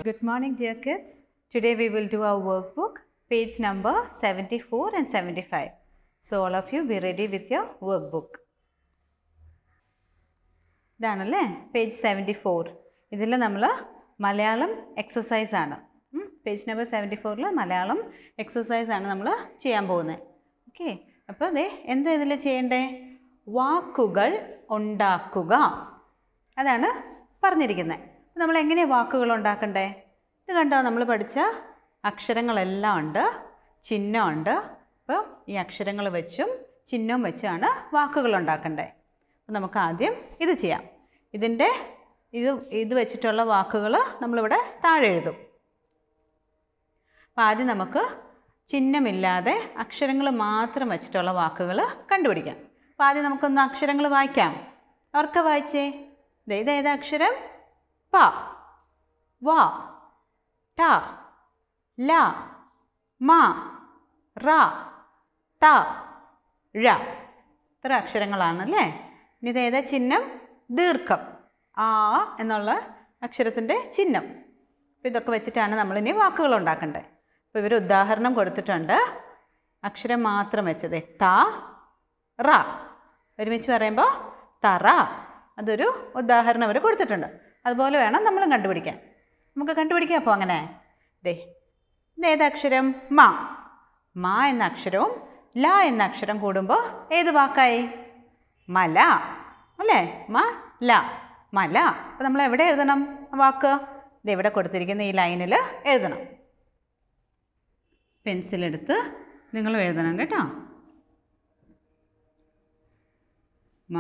Good morning, dear kids. Today we will do our workbook, page number 74 and 75. So, all of you be ready with your workbook. ഇതാണല്ലേ page seventy four ഇതിൽ നമ്മൾ Malayalam exercise ആണ് page number seventy ഫോറിൽ Malayalam exercise ആണ് നമ്മൾ ചെയ്യാൻ പോകുന്നത് okay അപ്പോൾ അതെ എന്താ ഇതിൽ ചെയ്യേണ്ടേ വാക്കുകൾ ഉണ്ടാക്കുക അതാണ് പറഞ്ഞിരിക്കുന്നത് നമ്മൾ എങ്ങനെയാണ് വാക്കുകൾ ഉണ്ടാക്കണ്ടേ ഇത് കണ്ടോ നമ്മൾ പഠിച്ച അക്ഷരങ്ങളെല്ലാം ഉണ്ട് ചിഹ്നമുണ്ട് അപ്പോൾ ഈ അക്ഷരങ്ങൾ വെച്ചും ചിഹ്നവും വെച്ചാണ് വാക്കുകൾ ഉണ്ടാക്കണ്ടേ അപ്പോൾ നമുക്ക് ആദ്യം ഇത് ചെയ്യാം ഇതിൻ്റെ ഇത് ഇത് വെച്ചിട്ടുള്ള വാക്കുകൾ നമ്മളിവിടെ താഴെ എഴുതും അപ്പോൾ ആദ്യം നമുക്ക് ചിഹ്നമില്ലാതെ അക്ഷരങ്ങൾ മാത്രം വെച്ചിട്ടുള്ള വാക്കുകൾ കണ്ടുപിടിക്കാം അപ്പോൾ ആദ്യം നമുക്കൊന്ന് അക്ഷരങ്ങൾ വായിക്കാം അവർക്ക് വായിച്ചേ ദേ ഇത് ഏതാ അക്ഷരം പ വ ട ല മ റ ത ഴ ഇത്ര അക്ഷരങ്ങളാണല്ലേ ഇനി ഇത് ഏതാ ചിഹ്നം ദീർഘം ആ എന്നുള്ള അക്ഷരത്തിൻ്റെ ചിഹ്നം അപ്പോൾ ഇതൊക്കെ വെച്ചിട്ടാണ് നമ്മളിനി വാക്കുകൾ ഉണ്ടാക്കേണ്ടത് അപ്പോൾ ഇവർ ഉദാഹരണം കൊടുത്തിട്ടുണ്ട് അക്ഷരം മാത്രം വെച്ചത് ത റ ഒരുമിച്ച് പറയുമ്പോൾ തറ അതൊരു ഉദാഹരണം അവർ കൊടുത്തിട്ടുണ്ട് അതുപോലെ വേണം നമ്മളും കണ്ടുപിടിക്കാൻ നമുക്ക് കണ്ടുപിടിക്കാം അപ്പോൾ അങ്ങനെ ദേ ഇതേത് അക്ഷരം മ മ എന്ന അക്ഷരവും ല എന്ന അക്ഷരം കൂടുമ്പോൾ ഏത് വാക്കായി മല അല്ലേ മ ല മല അപ്പോൾ നമ്മൾ എവിടെ എഴുതണം ആ വാക്ക് ഇത് എവിടെ കൊടുത്തിരിക്കുന്ന ഈ ലൈനിൽ എഴുതണം പെൻസിലെടുത്ത് നിങ്ങൾ എഴുതണം കേട്ടോ മ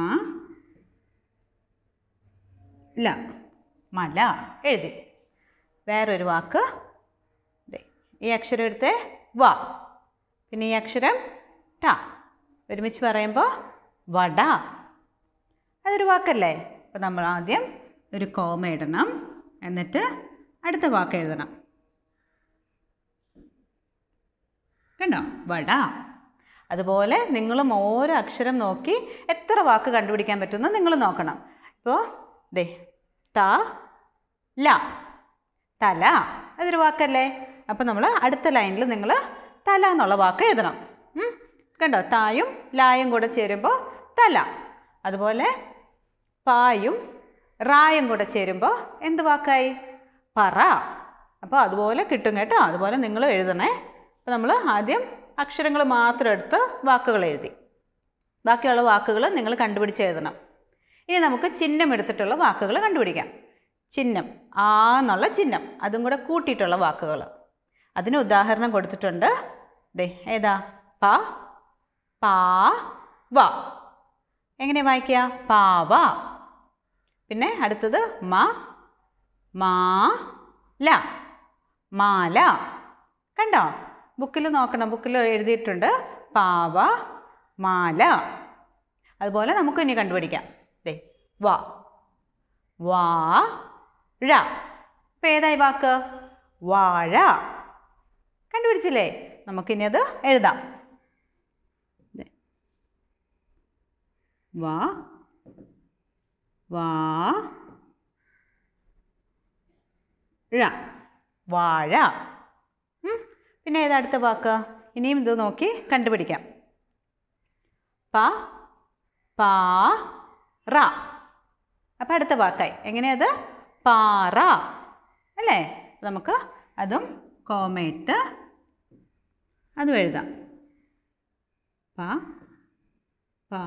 ല മല എഴുതി വേറൊരു വാക്ക് ദേ ഈ അക്ഷരം എടുത്തേ വ പിന്നെ ഈ അക്ഷരം ട ഒരുമിച്ച് പറയുമ്പോൾ വട അതൊരു വാക്കല്ലേ അപ്പോൾ നമ്മൾ ആദ്യം ഒരു കോമ ഇടണം എന്നിട്ട് അടുത്ത വാക്ക് എഴുതണം കണ്ടോ വട അതുപോലെ നിങ്ങളും ഓരോ അക്ഷരം നോക്കി എത്ര വാക്ക് കണ്ടുപിടിക്കാൻ പറ്റുമെന്ന് നിങ്ങൾ നോക്കണം ഇപ്പോൾ ദേ ത ല തല അതൊരു വാക്കല്ലേ അപ്പോൾ നമ്മൾ അടുത്ത ലൈനിൽ നിങ്ങൾ തല എന്നുള്ള വാക്ക് എഴുതണം ഉം. കണ്ടോ തായും ലായും കൂടെ ചേരുമ്പോൾ തല അതുപോലെ പായും റായും കൂടെ ചേരുമ്പോൾ എന്ത് വാക്കായി പറ അപ്പോൾ അതുപോലെ കിട്ടും കേട്ടോ അതുപോലെ നിങ്ങൾ എഴുതണേ അപ്പോൾ നമ്മൾ ആദ്യം അക്ഷരങ്ങൾ മാത്രം എടുത്ത് വാക്കുകൾ എഴുതി ബാക്കിയുള്ള വാക്കുകൾ നിങ്ങൾ കണ്ടുപിടിച്ച് എഴുതണം ഇനി നമുക്ക് ചിഹ്നം എടുത്തിട്ടുള്ള വാക്കുകൾ കണ്ടുപിടിക്കാം ചിഹ്നം ആ എന്നുള്ള ചിഹ്നം അതും കൂടെ കൂട്ടിയിട്ടുള്ള വാക്കുകൾ അതിന് ഉദാഹരണം കൊടുത്തിട്ടുണ്ട് ദേ ഏതാ പ പാ വ എങ്ങനെ വായിക്കുക പാവ പിന്നെ അടുത്തത് മ മാ ല മാല കണ്ടോ ബുക്കിൽ നോക്കണം ബുക്കിൽ എഴുതിയിട്ടുണ്ട് പാവ മാല അതുപോലെ നമുക്ക് ഇനി കണ്ടുപിടിക്കാം ദേ വ വാ ഴ ഇപ്പം ഏതായി വാക്ക് വാഴ കണ്ടുപിടിച്ചില്ലേ നമുക്കിനി അത് എഴുതാം ദേ. വാ വാ ഴ വാഴ ഉം. പിന്നെ ഏതാ അടുത്ത വാക്ക് ഇനിയും ഇത് നോക്കി കണ്ടുപിടിക്കാം പ പാ റ അപ്പം അടുത്ത വാക്കായി എങ്ങനെയത് പാറ അല്ലേ നമുക്ക് അതും കോമയിട്ട് അതും എഴുതാം പ പാ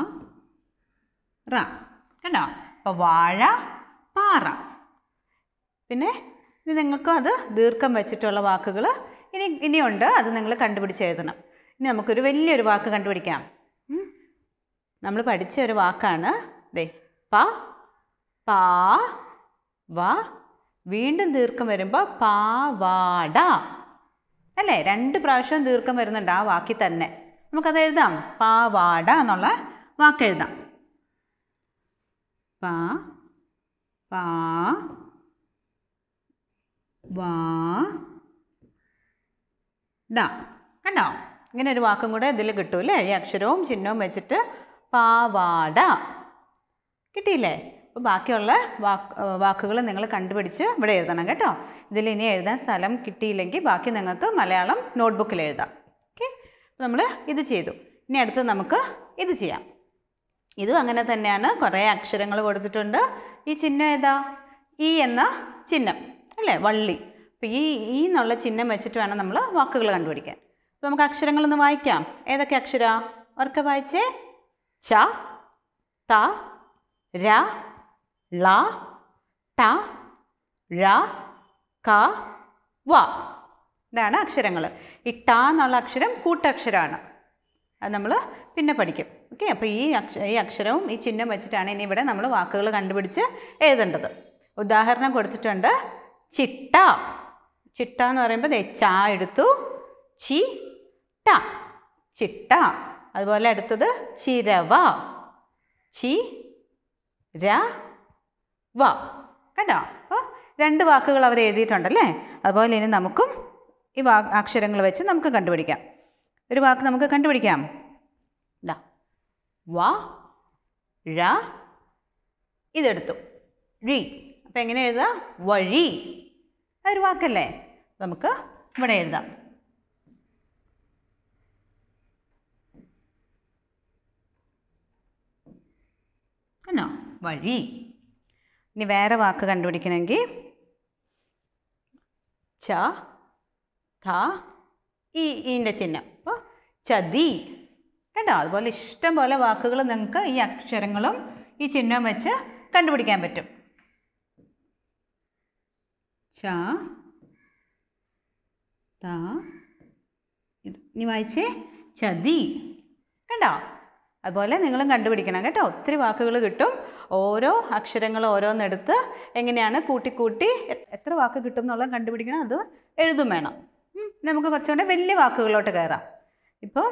റ കണ്ടോ അപ്പോൾ വാഴ പാറ പിന്നെ ഇത് നിങ്ങൾക്ക് അത് ദീർഘം വെച്ചിട്ടുള്ള വാക്കുകൾ ഇനി ഇനിയുണ്ട് അത് നിങ്ങൾ കണ്ടുപിടിച്ച് എഴുതണം ഇനി നമുക്കൊരു വലിയൊരു വാക്ക് കണ്ടുപിടിക്കാം ഉം. നമ്മൾ പഠിച്ച ഒരു വാക്കാണ് ദേ പ പാ വ വീണ്ടും ദീർഘം വരുമ്പോൾ പാവാട അല്ലേ രണ്ട് പ്രാവശ്യം ദീർഘം വരുന്നുണ്ട് ആ വാക്കിൽ തന്നെ നമുക്കത് എഴുതാം പാവാട എന്നുള്ള വാക്ക് എഴുതാം പാ പാ വാ ഡ കണ്ടോ ഇങ്ങനെ ഒരു വാക്കും കൂടെ ഇതിൽ കിട്ടൂല്ലേ ഈ അക്ഷരവും ചിഹ്നവും വെച്ചിട്ട് പാവാട കിട്ടിയില്ലേ അപ്പോൾ ബാക്കിയുള്ള വാക്ക് വാക്കുകൾ നിങ്ങൾ കണ്ടുപിടിച്ച് ഇവിടെ എഴുതണം കേട്ടോ ഇതിൽ ഇനി എഴുതാൻ സ്ഥലം കിട്ടിയില്ലെങ്കിൽ ബാക്കി നിങ്ങൾക്ക് മലയാളം നോട്ട്ബുക്കിൽ എഴുതാം ഓക്കെ നമ്മൾ ഇത് ചെയ്തു ഇനി അടുത്ത് നമുക്ക് ഇത് ചെയ്യാം ഇതും അങ്ങനെ തന്നെയാണ് കുറേ അക്ഷരങ്ങൾ കൊടുത്തിട്ടുണ്ട് ഈ ചിഹ്നം ഏതാ ഈ എന്ന ചിഹ്നം അല്ലേ വള്ളി അപ്പോൾ ഈ ഈ എന്നുള്ള ചിഹ്നം വെച്ചിട്ട് വേണം നമ്മൾ വാക്കുകൾ കണ്ടുപിടിക്കാൻ അപ്പോൾ നമുക്ക് അക്ഷരങ്ങളൊന്ന് വായിക്കാം ഏതൊക്കെ അക്ഷര അവർക്ക് വായിച്ചേ ച ത ര ള ട ഴ ക വ ഇതാണ് അക്ഷരങ്ങൾ ഈ ട എന്നുള്ള അക്ഷരം കൂട്ടക്ഷരമാണ് അത് നമ്മൾ പിന്നെ പഠിക്കും ഓക്കെ അപ്പോൾ ഈ അക്ഷ ഈ അക്ഷരവും ഈ ചിഹ്നം വെച്ചിട്ടാണ് ഇനി ഇവിടെ നമ്മൾ വാക്കുകൾ കണ്ടുപിടിച്ച് എഴുതേണ്ടത് ഉദാഹരണം കൊടുത്തിട്ടുണ്ട് ചിട്ട ചിട്ട എന്ന് പറയുമ്പോൾ ദേ ച എടുത്തു ചി ട ചിട്ട അതുപോലെ അടുത്തത് ചിരവ ചി ര വ കണ്ടോ അപ്പോൾ രണ്ട് വാക്കുകൾ അവർ എഴുതിയിട്ടുണ്ടല്ലേ അതുപോലെ ഇനി നമുക്കും ഈ വാ അക്ഷരങ്ങൾ വെച്ച് നമുക്ക് കണ്ടുപിടിക്കാം ഒരു വാക്ക് നമുക്ക് കണ്ടുപിടിക്കാം ഇതാ വ ഴ ഇതെടുത്തു ഴി അപ്പം എങ്ങനെ എഴുതുക വഴി അതൊരു വാക്കല്ലേ നമുക്ക് ഇവിടെ എഴുതാം എന്നോ വഴി ഇനി വേറെ വാക്ക് കണ്ടുപിടിക്കണമെങ്കിൽ ച ധ ഈ ഈൻ്റെ ചിഹ്നം അപ്പോൾ ചതി കണ്ടോ അതുപോലെ ഇഷ്ടം പോലെ വാക്കുകൾ നിങ്ങൾക്ക് ഈ അക്ഷരങ്ങളും ഈ ചിഹ്നവും വെച്ച് കണ്ടുപിടിക്കാൻ പറ്റും ച ത ഇത് ഇനി വായിച്ചേ ചതി കണ്ടോ അതുപോലെ നിങ്ങളും കണ്ടുപിടിക്കണം കേട്ടോ ഒത്തിരി വാക്കുകൾ കിട്ടും ഓരോ അക്ഷരങ്ങൾ ഓരോന്നെടുത്ത് എങ്ങനെയാണ് കൂട്ടിക്കൂട്ടി എ- എത്ര വാക്ക് കിട്ടും എന്നുള്ളത് കണ്ടുപിടിക്കണം അത് എഴുതും വേണം ഉം, നമുക്ക് കുറച്ചുകൂടെ വലിയ വാക്കുകളിലോട്ട് കയറാം ഇപ്പോൾ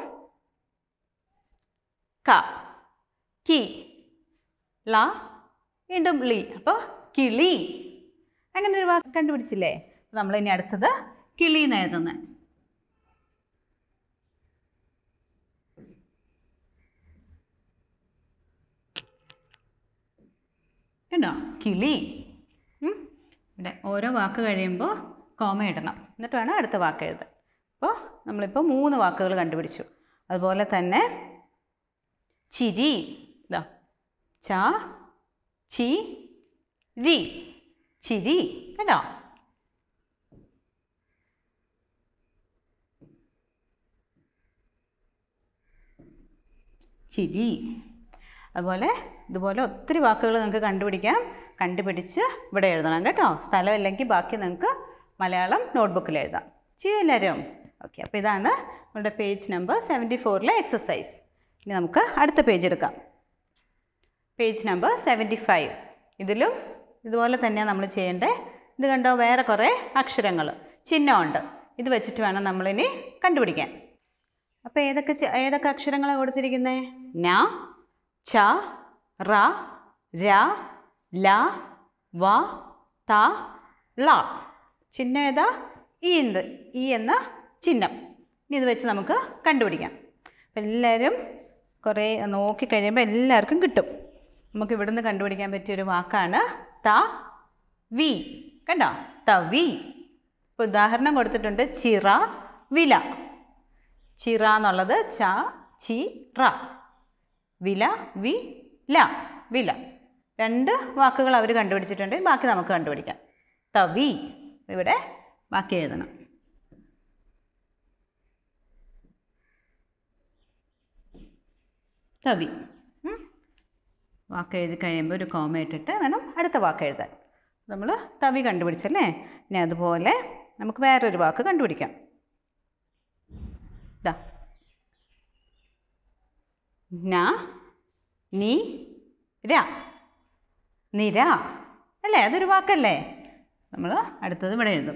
ക കി ല വീണ്ടും ലി അപ്പോൾ കിളി അങ്ങനെ ഒരു വാക്ക് കണ്ടുപിടിച്ചില്ലേ നമ്മൾ ഇനി അടുത്തത് കിളി എന്ന് എഴുതുന്നത് കണ്ടോ കിളി ഉം. ഇവിടെ ഓരോ വാക്ക് കഴിയുമ്പോൾ കോമ ഇടണം എന്നിട്ട് വേണം അടുത്ത വാക്ക് എഴുതാൻ അപ്പോൾ നമ്മളിപ്പോൾ മൂന്ന് വാക്കുകൾ കണ്ടുപിടിച്ചു അതുപോലെ തന്നെ ചിരി ഇതാ ച ചി രി ചിരി കണ്ടോ ചിരി അതുപോലെ ഇതുപോലെ ഒത്തിരി വാക്കുകൾ നിങ്ങൾക്ക് കണ്ടുപിടിക്കാം കണ്ടുപിടിച്ച് ഇവിടെ എഴുതണം കേട്ടോ സ്ഥലമില്ലെങ്കിൽ ബാക്കി നിങ്ങൾക്ക് മലയാളം നോട്ട്ബുക്കിൽ എഴുതാം ചെയ്യും എല്ലാവരും ഓക്കെ അപ്പോൾ ഇതാണ് നമ്മുടെ പേജ് നമ്പർ സെവൻറ്റി ഫോറിലെ എക്സസൈസ് ഇനി നമുക്ക് അടുത്ത പേജ് എടുക്കാം പേജ് നമ്പർ സെവൻറ്റി ഫൈവ് ഇതിലും ഇതുപോലെ തന്നെയാണ് നമ്മൾ ചെയ്യേണ്ടത് ഇത് കണ്ടോ വേറെ കുറേ അക്ഷരങ്ങൾ ചിഹ്നമുണ്ട് ഇത് വെച്ചിട്ട് വേണം നമ്മളിനി കണ്ടുപിടിക്കാൻ അപ്പോൾ ഏതൊക്കെ ചി- ഏതൊക്കെ അക്ഷരങ്ങളാണ് കൊടുത്തിരിക്കുന്നത് ന ച റ ര ല വ ത ള ചിഹ്നം ഏതാ ഈ എന്ത് ഈ എന്ന ചിഹ്നം ഇനി ഇത് വെച്ച് നമുക്ക് കണ്ടുപിടിക്കാം അപ്പം എല്ലാവരും കുറേ നോക്കിക്കഴിയുമ്പോൾ എല്ലാവർക്കും കിട്ടും നമുക്ക് ഇവിടുന്ന് കണ്ടുപിടിക്കാൻ പറ്റിയൊരു വാക്കാണ് ത വി കണ്ടോ തവി ഇപ്പോൾ ഉദാഹരണം കൊടുത്തിട്ടുണ്ട് ചിറ വില ചിറ എന്നുള്ളത് ച ചി റ വില വി ല വില രണ്ട് വാക്കുകൾ അവർ കണ്ടുപിടിച്ചിട്ടുണ്ട് ബാക്കി നമുക്ക് കണ്ടുപിടിക്കാം തവി ഇവിടെ ബാക്കി എഴുതണം തവി ഉം. വാക്ക് എഴുതി കഴിയുമ്പോൾ ഒരു കോമ ഇട്ടിട്ട് വേണം അടുത്ത വാക്ക് എഴുതാൻ നമ്മൾ തവി കണ്ടുപിടിച്ചല്ലേ ഇനി അതുപോലെ നമുക്ക് വേറൊരു വാക്ക് കണ്ടുപിടിക്കാം ദാ ന നി ര നിര അല്ലേ അതൊരു വാക്കല്ലേ നമ്മൾ അടുത്തത് ഇവിടെ എഴുതും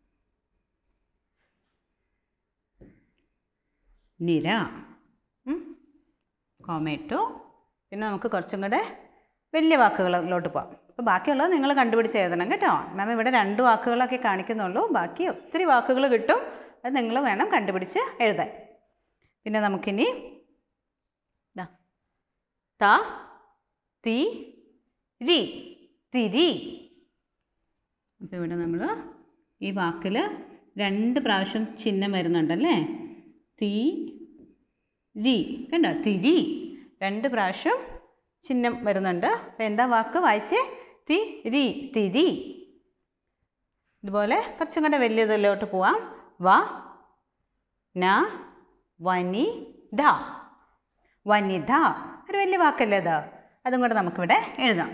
നിര ഉം. കോമേറ്റോ പിന്നെ നമുക്ക് കുറച്ചും കൂടെ വലിയ വാക്കുകളിലോട്ട് പോകാം അപ്പോൾ ബാക്കിയുള്ളത് നിങ്ങൾ കണ്ടുപിടിച്ച് എഴുതണം കേട്ടോ മാം ഇവിടെ രണ്ട് വാക്കുകളൊക്കെ കാണിക്കുന്നുള്ളൂ ബാക്കി ഒത്തിരി വാക്കുകൾ കിട്ടും അത് നിങ്ങൾ വേണം കണ്ടുപിടിച്ച് എഴുതാൻ പിന്നെ നമുക്കിനി ദാ ത തി രി തിരി അപ്പോൾ ഇവിടെ നമ്മൾ ഈ വാക്കിൽ രണ്ട് പ്രാവശ്യം ചിഹ്നം വരുന്നുണ്ടല്ലേ തീ രി കണ്ടോ തിരി രണ്ട് പ്രാവശ്യം ചിഹ്നം വരുന്നുണ്ട് അപ്പോൾ എന്താ വാക്ക് വായിച്ചേ തി രി തിരി ഇതുപോലെ കുറച്ചും കൂടെ വലിയതിലോട്ട് പോവാം വ ന വനി ധ വനിത ഒരു വലിയ വാക്കല്ലേ അത് അതും കൂടെ നമുക്കിവിടെ എഴുതാം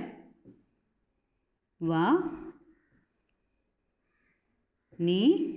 വ നി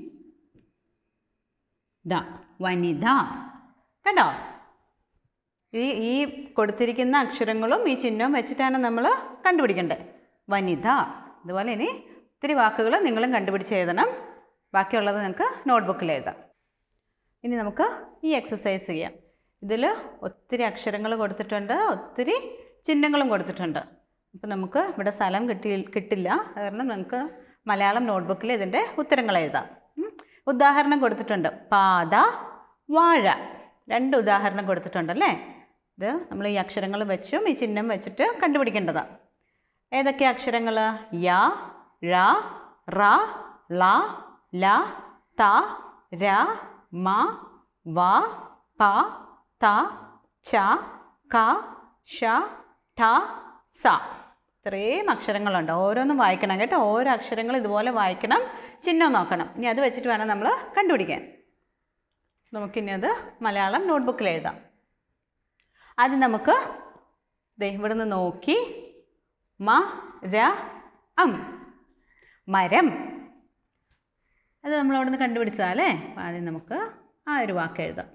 ദ വനിത കണ്ടോ ഈ ഈ കൊടുത്തിരിക്കുന്ന അക്ഷരങ്ങളും ഈ ചിഹ്നവും വെച്ചിട്ടാണ് നമ്മൾ കണ്ടുപിടിക്കേണ്ടത് വനിത അതുപോലെ ഇനി ഒത്തിരി വാക്കുകൾ നിങ്ങളും കണ്ടുപിടിച്ച് എഴുതണം ബാക്കിയുള്ളത് നിങ്ങൾക്ക് നോട്ട്ബുക്കിൽ എഴുതാം ഇനി നമുക്ക് ഈ എക്സസൈസ് ചെയ്യാം ഇതിൽ ഒത്തിരി അക്ഷരങ്ങൾ കൊടുത്തിട്ടുണ്ട് ഒത്തിരി ചിഹ്നങ്ങളും കൊടുത്തിട്ടുണ്ട് അപ്പോൾ നമുക്ക് ഇവിടെ സ്ഥലം കിട്ടി കിട്ടില്ല അത് കാരണം നമുക്ക് മലയാളം നോട്ട്ബുക്കിൽ ഇതിൻ്റെ ഉത്തരങ്ങൾ എഴുതാം ഉം. ഉദാഹരണം കൊടുത്തിട്ടുണ്ട് പാത വാഴ രണ്ട് ഉദാഹരണം കൊടുത്തിട്ടുണ്ടല്ലേ ഇത് നമ്മൾ ഈ അക്ഷരങ്ങൾ വെച്ചും ഈ ചിഹ്നം വെച്ചിട്ട് കണ്ടുപിടിക്കേണ്ടതാണ് ഏതൊക്കെ അക്ഷരങ്ങൾ യ ഴ റ ള ല ത ര മ വ പ ത ച ക ഷ ഠ സ ഇത്രയും അക്ഷരങ്ങളുണ്ട് ഓരോന്നും വായിക്കണം കേട്ടോ ഓരോ അക്ഷരങ്ങൾ ഇതുപോലെ വായിക്കണം ചിഹ്നം നോക്കണം ഇനി അത് വെച്ചിട്ട് വേണം നമ്മൾ കണ്ടുപിടിക്കാൻ നമുക്കിനി അത് മലയാളം നോട്ട്ബുക്കിൽ എഴുതാം ആദ്യം നമുക്ക് ദേ ഇവിടുന്ന് നോക്കി മ ര അം മരം അത് നമ്മൾ അവിടെ നിന്ന് കണ്ടുപിടിച്ചതല്ലേ അപ്പം ആദ്യം നമുക്ക് ആ ഒരു വാക്ക് എഴുതാം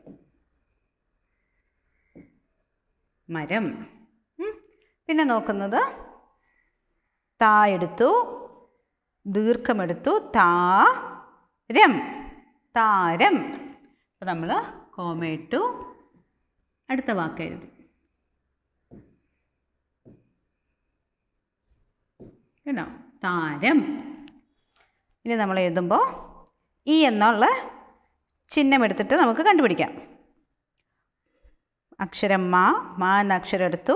മരം ഉം. പിന്നെ നോക്കുന്നത് താ എടുത്തു ദീർഘമെടുത്തു താരം താരം അപ്പോൾ നമ്മൾ കോമയിട്ടു അടുത്ത വാക്ക് എഴുതി കേട്ടോ താരം ഇനി നമ്മൾ എഴുതുമ്പോൾ ഈ എന്നുള്ള ചിഹ്നം എടുത്തിട്ട് നമുക്ക് കണ്ടുപിടിക്കാം അക്ഷരം മാ മാ എന്ന അക്ഷരം എടുത്തു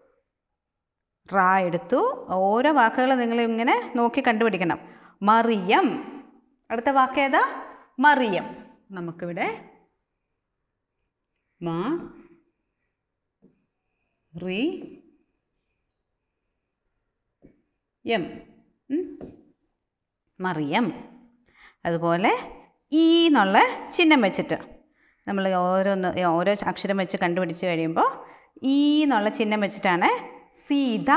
റാ എടുത്തു ഓരോ വാക്കുകൾ നിങ്ങൾ ഇങ്ങനെ നോക്കി കണ്ടുപിടിക്കണം മറിയം അടുത്ത വാക്ക് ഏതാ മറിയം നമുക്കിവിടെ മാ റി എം ഉം. മറിയം അതുപോലെ ഈ എന്നുള്ള ചിഹ്നം വെച്ചിട്ട് നമ്മൾ ഓരോന്ന് ഓരോ അക്ഷരം വെച്ച് കണ്ടുപിടിച്ച് കഴിയുമ്പോൾ ഈ എന്നുള്ള ചിഹ്നം വെച്ചിട്ടാണ് സീത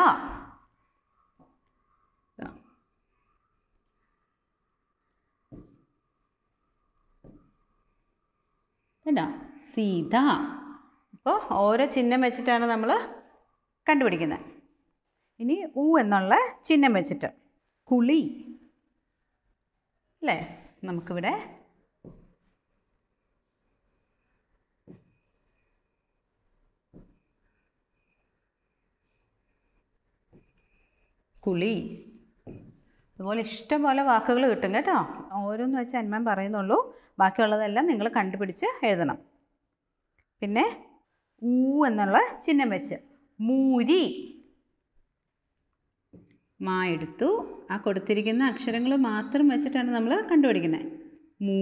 കേട്ടോ സീത അപ്പോൾ ഓരോ ചിഹ്നം വെച്ചിട്ടാണ് നമ്മൾ കണ്ടുപിടിക്കുന്നത് ഇനി ഊ എന്നുള്ള ചിഹ്നം വെച്ചിട്ട് കുളി അല്ലേ നമുക്കിവിടെ കുളി അതുപോലെ ഇഷ്ടംപോലെ വാക്കുകൾ കിട്ടും കേട്ടോ ഓരോന്ന് വെച്ച് അന്മാൻ പറയുന്നുള്ളൂ ബാക്കിയുള്ളതെല്ലാം നിങ്ങൾ കണ്ടുപിടിച്ച് എഴുതണം പിന്നെ ഊ എന്നുള്ള ചിഹ്നം വെച്ച് മൂരി മാ എടുത്തു ആ കൊടുത്തിരിക്കുന്ന അക്ഷരങ്ങൾ മാത്രം വെച്ചിട്ടാണ് നമ്മൾ കണ്ടുപിടിക്കുന്നത് മൂ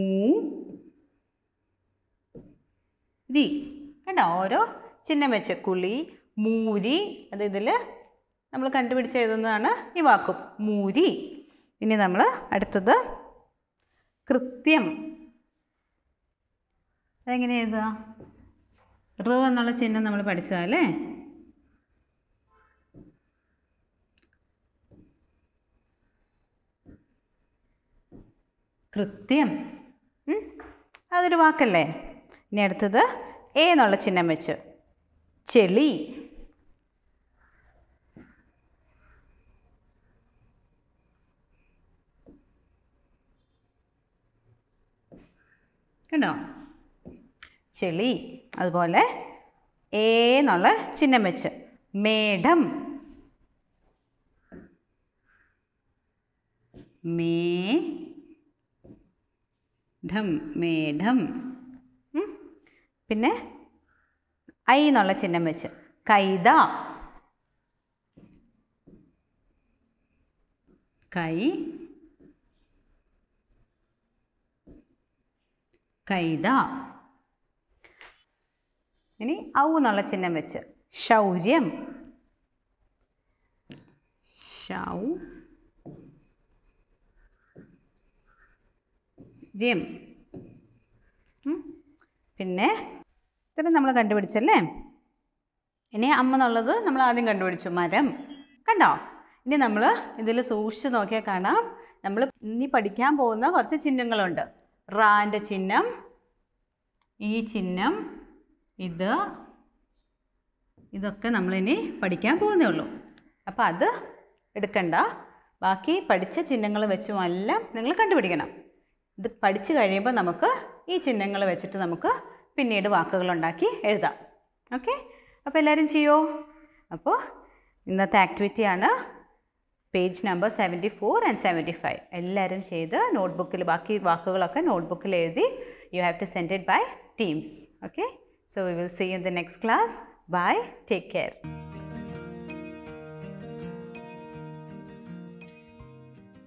രി കണ്ടോ ഓരോ ചിഹ്നം വെച്ച് കുളി മൂരി അത് ഇതിൽ നമ്മൾ കണ്ടുപിടിച്ച് എഴുതുന്നതാണ് ഈ വാക്കും മൂരി ഇനി നമ്മൾ അടുത്തത് കൃത്യം അതെങ്ങനെ എഴുതുക റ് എന്നുള്ള ചിഹ്നം നമ്മൾ പഠിച്ചതല്ലേ കൃത്യം ഉം? അതൊരു വാക്കല്ലേ ഇനി അടുത്തത് എ എന്നുള്ള ചിഹ്നം വെച്ച് ചെളി കണ്ടോ ചെളി അതുപോലെ എ എന്നുള്ള ചിഹ്നം വെച്ച് മേഘം മേ ഢം മേഘം ഉം. പിന്നെ ഐ എന്നുള്ള ചിഹ്നം വെച്ച് കൈത കൈ കൈത ഇനി ഔ എന്നുള്ള ചിഹ്നം വെച്ച് ശൗര്യം ശൗ ര്യം ഉം. പിന്നെ ഇത്രയും നമ്മൾ കണ്ടുപിടിച്ചല്ലേ ഇനി അമ്മ എന്നുള്ളത് നമ്മൾ ആദ്യം കണ്ടുപിടിച്ചു മരം കണ്ടോ ഇനി നമ്മൾ ഇതിൽ സൂക്ഷിച്ച് നോക്കിയാൽ കാണാം നമ്മൾ ഇനി പഠിക്കാൻ പോകുന്ന കുറച്ച് ചിഹ്നങ്ങളുണ്ട് റാൻ്റെ ചിഹ്നം ഈ ചിഹ്നം ഇത് ഇതൊക്കെ നമ്മളിനി പഠിക്കാൻ പോകുന്നേ ഉള്ളൂ അപ്പോൾ അത് എടുക്കണ്ട ബാക്കി പഠിച്ച ചിഹ്നങ്ങൾ വെച്ചുമെല്ലാം നിങ്ങൾ കണ്ടുപിടിക്കണം ഇത് പഠിച്ചു കഴിയുമ്പോൾ നമുക്ക് ഈ ചിഹ്നങ്ങൾ വെച്ചിട്ട് നമുക്ക് പിന്നീട് വാക്കുകളുണ്ടാക്കി എഴുതാം ഓക്കെ അപ്പോൾ എല്ലാവരും ചെയ്യോ അപ്പോൾ ഇന്നത്തെ ആക്ടിവിറ്റിയാണ് page number seventy four and seventy five എല്ലാവരും ചെയ്ത് നോട്ട്ബുക്കിൽ ബാക്കി വാക്കുകളൊക്കെ നോട്ട്ബുക്കിൽ എഴുതി you have to send it by Teams okay so we will see in the next class bye take care